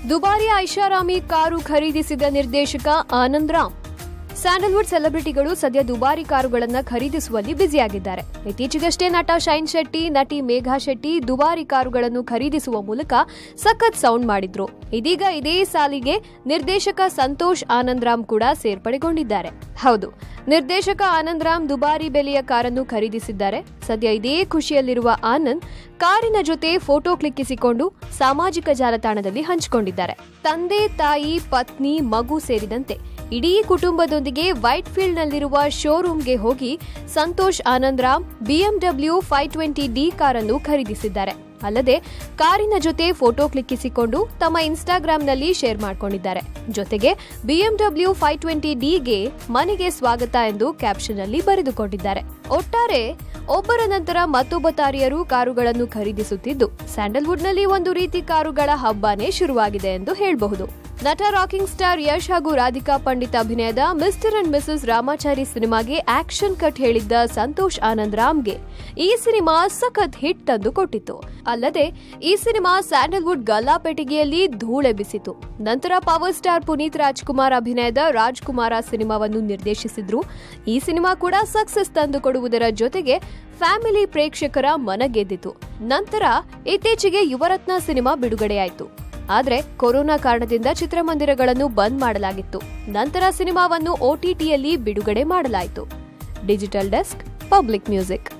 ದುಬಾರಿ ಐಷಾರಾಮಿ ಕಾರು ಖರೀದಿಸಿದ ನಿರ್ದೇಶಕ ಆನಂದ್ ರಾಮ್ ಸ್ಯಾಂಡಲ್ವುಡ್ ಸೆಲೆಬ್ರಿಟಿಗಳು ಸದ್ಯ ದುಬಾರಿ ಕಾರುಗಳನ್ನು ಖರೀದಿಸುವಲ್ಲಿ ಬ್ಯುಸಿಯಾಗಿದ್ದಾರೆ ಇತ್ತೀಚೆಗಷ್ಟೇ ನಟ ಶೈನ್ ಶೆಟ್ಟಿ ನಟಿ ಮೇಘಾ ಶೆಟ್ಟಿ ದುಬಾರಿ ಕಾರುಗಳನ್ನು ಖರೀದಿಸುವ ಮೂಲಕ ಸಖತ್ ಸೌಂಡ್ ಮಾಡಿದ್ರು ಇದೀಗ ಇದೇ ಸಾಲಿಗೆ ನಿರ್ದೇಶಕ ಸಂತೋಷ್ ಆನಂದ್ ರಾಮ್ ಕೂಡ ಸೇರ್ಪಡೆಗೊಂಡಿದ್ದಾರೆ ಹೌದು ನಿರ್ದೇಶಕ ಆನಂದ್ ರಾಮ್ ದುಬಾರಿ ಬೆಲೆಯ ಕಾರನ್ನು ಖರೀದಿಸಿದ್ದಾರೆ ಸದ್ಯ ಇದೇ ಖುಷಿಯಲ್ಲಿರುವ ಆನಂದ್ ಕಾರಿನ ಜೊತೆ ಫೋಟೋ ಕ್ಲಿಕ್ಕಿಸಿಕೊಂಡು ಸಾಮಾಜಿಕ ಜಾಲತಾಣದಲ್ಲಿ ಹಂಚಿಕೊಂಡಿದ್ದಾರೆ ತಂದೆ ತಾಯಿ ಪತ್ನಿ ಮಗು ಸೇರಿದಂತೆ ಇಡೀ ಕುಟುಂಬದೊಂದಿಗೆ ವೈಟ್ ಫೀಲ್ಡ್ನಲ್ಲಿರುವ ಶೋರೂಮ್ಗೆ ಹೋಗಿ Santosh Anand Ram BMW five twenty D ಕಾರನ್ನು ಖರೀದಿಸಿದ್ದಾರೆ ಅಲ್ಲದೆ ಕಾರಿನ ಜೊತೆ ಫೋಟೋ ಕ್ಲಿಕ್ಕಿಸಿಕೊಂಡು ತಮ್ಮ ಇನ್ಸ್ಟಾಗ್ರಾಂನಲ್ಲಿ ಶೇರ್ ಮಾಡಿಕೊಂಡಿದ್ದಾರೆ ಜೊತೆಗೆ ಬಿಎಂಡಬ್ಲ್ಯೂ ಫೈವ್ ಟ್ವೆಂಟಿ ಡಿಗೆ ಮನೆಗೆ ಸ್ವಾಗತ ಎಂದು ಕ್ಯಾಪ್ಷನ್ ಅಲ್ಲಿ ಬರೆದುಕೊಂಡಿದ್ದಾರೆ ಒಟ್ಟಾರೆ ಒಬ್ಬರ ನಂತರ ಮತ್ತೊಬ್ಬ ತಾರಿಯರು ಕಾರುಗಳನ್ನು ಖರೀದಿಸುತ್ತಿದ್ದು ಸ್ಯಾಂಡಲ್ವುಡ್ನಲ್ಲಿ ಒಂದು ರೀತಿ ಕಾರುಗಳ ಹಬ್ಬನೇ ಶುರುವಾಗಿದೆ ಎಂದು ಹೇಳಬಹುದು ನಟ ರಾಕಿಂಗ್ ಸ್ಟಾರ್ ಯಶ್ ಹಾಗೂ ರಾಧಿಕಾ ಪಂಡಿತ್ ಅಭಿನಯದ ಮಿಸ್ಟರ್ ಅಂಡ್ ಮಿಸಸ್ ರಾಮಾಚಾರಿ ಸಿನಿಮಾಗೆ ಆಕ್ಷನ್ ಕಟ್ ಹೇಳಿದ್ದ ಸಂತೋಷ್ ಆನಂದ್ ರಾಮ್ಗೆ ಈ ಸಿನಿಮಾ ಸಖತ್ ಹಿಟ್ ತಂದು ಕೊಟ್ಟಿತ್ತು ಅಲ್ಲದೆ ಈ ಸಿನಿಮಾ ಸ್ಯಾಂಡಲ್ವುಡ್ ಗಲ್ಲಾಪೆಟಿಗೆಯಲ್ಲಿ ಧೂಳೆಬ್ಬಿಸಿತು ನಂತರ ಪವರ್ ಸ್ಟಾರ್ ಪುನೀತ್ ರಾಜ್ಕುಮಾರ್ ಅಭಿನಯದ ರಾಜ್ಕುಮಾರ ಸಿನಿಮಾವನ್ನು ನಿರ್ದೇಶಿಸಿದ್ರು ಈ ಸಿನಿಮಾ ಕೂಡ ಸಕ್ಸಸ್ ತಂದು ಕೊಡುವುದರ ಜೊತೆಗೆ ಫ್ಯಾಮಿಲಿ ಪ್ರೇಕ್ಷಕರ ಮನಗೆದ್ದಿತು ನಂತರ ಇತ್ತೀಚೆಗೆ ಯುವರತ್ನ ಸಿನಿಮಾ ಬಿಡುಗಡೆಯಾಯಿತು ಆದ್ರೆ ಕೊರೋನಾ ಕಾರಣದಿಂದ ಚಿತ್ರಮಂದಿರಗಳನ್ನು ಬಂದ್ ಮಾಡಲಾಗಿತ್ತು ನಂತರ ಸಿನಿಮಾವನ್ನು ಒಟಿಟಿಯಲ್ಲಿ ಬಿಡುಗಡೆ ಮಾಡಲಾಯಿತು ಡಿಜಿಟಲ್ ಡೆಸ್ಕ್ ಪಬ್ಲಿಕ್ ಮ್ಯೂಸಿಕ್